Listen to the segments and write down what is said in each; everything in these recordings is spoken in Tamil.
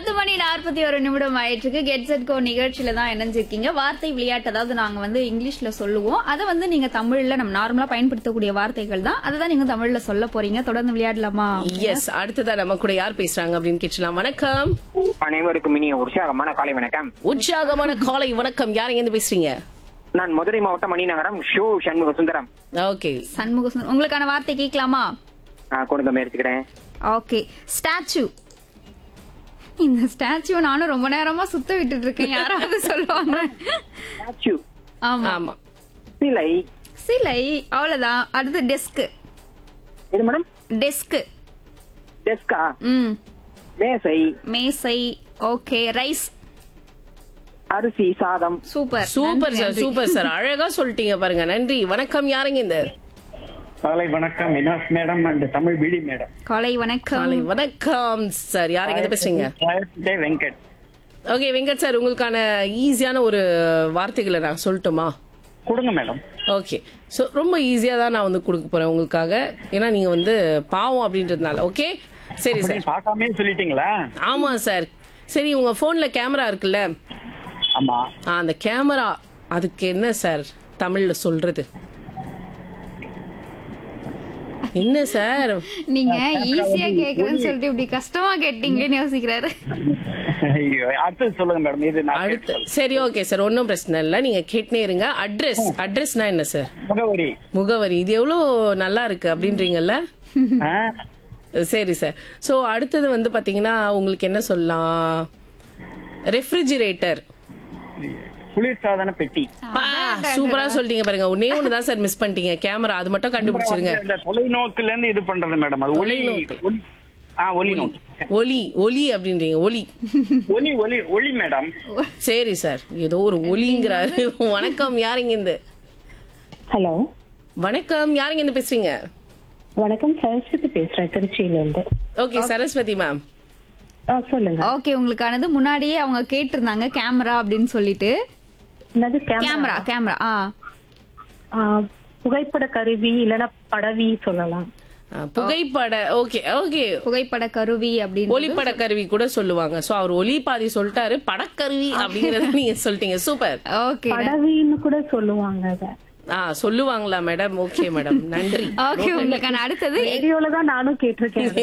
பத்து மணி நாற்பத்தி ஒரு நிமிடம் ஆயிட்டு கெட் செட் கோ நிகழ்ச்சியில தான் இணைஞ்சிருக்கீங்க வார்த்தை விளையாட்டு அதாவது நாங்க வந்து இங்கிலீஷ்ல சொல்லுவோம் அதை வந்து நீங்க தமிழ்ல நம்ம நார்மலா பயன்படுத்தக்கூடிய வார்த்தைகள் தான் அதை தான் நீங்க தமிழ்ல சொல்ல போறீங்க தொடர்ந்து விளையாடலாமா எஸ் அடுத்ததா நம்ம கூட யார் பேசுறாங்க அப்படின்னு கேட்டலாம் வணக்கம் அனைவருக்கும் இனிய உற்சாகமான காலை வணக்கம் உற்சாகமான காலை வணக்கம் யார் எங்க பேசுறீங்க நான் மதுரை மாவட்டம் மணிநகரம் ஷூ சண்முக சுந்தரம் ஓகே சண்முக சுந்தரம். உங்களுக்கான வார்த்தை கேட்கலாமா ஆஹ் கொடுக்க முயற்சிக்கிறேன் ஓகே ஸ்டாச்சு இந்த ஸ்டாச்சு நானும் ரொம்ப நேரமா சுத்த விட்டுட்டு இருக்கேன் யாராவது சொல்லுவாங்க ஸ்டாச்சு ஆமா ஆமா சிலை சிலை அவ்வளவுதான் அடுத்து டெஸ்க் இது மேடம் டெஸ்க் டெஸ்கா ம் மேசை மேசை ஓகே ரைஸ் அரிசி சாதம் super super sir super sir அழகா சொல்லிட்டீங்க பாருங்க நன்றி வணக்கம் யாருங்க இந்த காலை வணக்கம் வினாஸ் மேடம் அண்ட் தமிழ் பிடி மேடம் காலை வணக்கம் காலை வணக்கம் சார் யார் எங்க பேசுறீங்க ஜெய வெங்கட் ஓகே வெங்கட் சார் உங்களுக்கான ஈஸியான ஒரு வார்த்தைகளை நான் சொல்லட்டுமா கொடுங்க மேடம் ஓகே ஸோ ரொம்ப ஈஸியாக தான் நான் வந்து கொடுக்க போறேன் உங்களுக்காக ஏன்னா நீங்க வந்து பாவம் அப்படின்றதுனால ஓகே சரி சார் பார்க்காமே சொல்லிட்டீங்களா ஆமா சார் சரி உங்க போன்ல கேமரா இருக்குல்ல ஆமா ஆ, அந்த கேமரா அதுக்கு என்ன சார் தமிழ்ல சொல்றது என்ன சார் நீங்க ஈஸியா கேக்குறேன்னு சொல்லிட்டு இப்படி கஷ்டமா கேட்டீங்களேன்னு யோசிக்கிறாரு ஐயோ அடுத்தது சொல்லுங்க மேடம் இது நான் அடுத்து சரி ஓகே சார் ஒன்றும் பிரச்சனை இல்லை நீங்க கேட்டுனே இருங்க அட்ரஸ் அட்ரஸ்னா என்ன சார் முகவரி முகவரி இது எவ்வளோ நல்லா இருக்கு அப்படின்றீங்கல்ல ஆ, சரி சார் ஸோ அடுத்தது வந்து பாத்தீங்கன்னா உங்களுக்கு என்ன சொல்லலாம் ரெஃப்ரிஜிரேட்டர் குளிர்சாதன பெட்டி சூப்பரா சொல்லிட்டீங்க பாருங்க ஒன்னே ஒன்று தான் சார் மிஸ் பண்ணிட்டீங்க கேமரா அது மட்டும் கண்டுபிடிச்சிருங்க இந்த தொலைநோக்குல இருந்து இது பண்றது மேடம் அது ஒளி தொலைநோக்கு. ஒளி- ஆ ஒளி நோக்கு ஒலி ஒலி அப்படின்றீங்க ஒலி ஒளி ஒளி ஒளி மேடம் சரி சார் ஏதோ ஒரு ஒலிங்கிறாரு வணக்கம் யாருங்க இந்த ஹலோ வணக்கம் யாருங்க இந்த பேசுறீங்க வணக்கம் சரஸ்வதி பேசுறேன் திருச்சியில இருந்து ஓகே சரஸ்வதி மேம் ஆ, சொல்லுங்க ஓகே உங்களுக்கானது முன்னாடியே அவங்க கேட்டிருந்தாங்க கேமரா அப்படின்னு சொல்லிட்டு என்னது கேமரா கேமரா கேமரா ஆ ஆ, புகைப்பட கருவி இல்லனா படவி சொல்லலாம் புகைப்பட ஓகே ஓகே புகைப்பட கருவி அப்படின்னு ஒளிப்பட கருவி கூட சொல்லுவாங்க சோ அவர் ஒலி பாதி சொல்லிட்டாரு படக்கருவி அப்படிங்கறத நீங்க சொல்லிட்டீங்க சூப்பர் ஓகே படவின்னு கூட சொல்லுவாங்க அத ஆ சொல்லுவாங்களா மேடம் ஓகே மேடம் நன்றி ஓகே உங்களுக்கான அடுத்தது ரேடியோல தான் நானும் கேட்டிருக்கேன்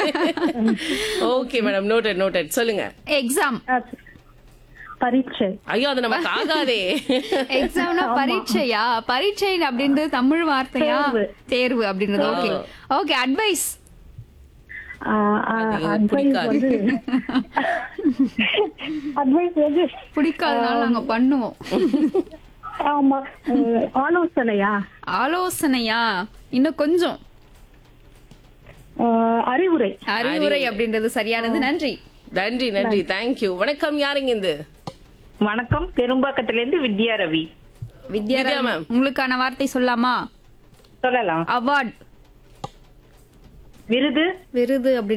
ஓகே மேடம் நோட்டட் நோட்டட் சொல்லுங்க எக்ஸாம் ஆ, பரீட்சை ஐயோ அது நமக்கு ஆகாதே எக்ஸாம்னா பரீட்சையா பரீட்சை அப்படின்றது தமிழ் வார்த்தையா தேர்வு. தேர்வு அப்படின்றது ஓகே ஓகே அட்வைஸ் ஆ, ஆ, அது எனக்கு advice பிடிக்காது. வந்து அட்வைஸ் வந்து பிடிக்காதனால நாங்க பண்ணுவோம் ஆமா அஹ், ஆலோசனையா ஆலோசனையா இன்னும் கொஞ்சம் அஹ், அறிவுரை அறிவுரை அப்படின்றது சரியானது நன்றி நன்றி நன்றி தேங்க்யூ வணக்கம் யாருங்க இந்த வணக்கம் பெரும்பாக்கத்துல இருந்து வித்யா ரவி வித்யா வித்யா ma'am. உங்களுக்கான வார்த்தை சொல்லலாமா சொல்லலாம் அவார்ட் விருது விருது அப்படி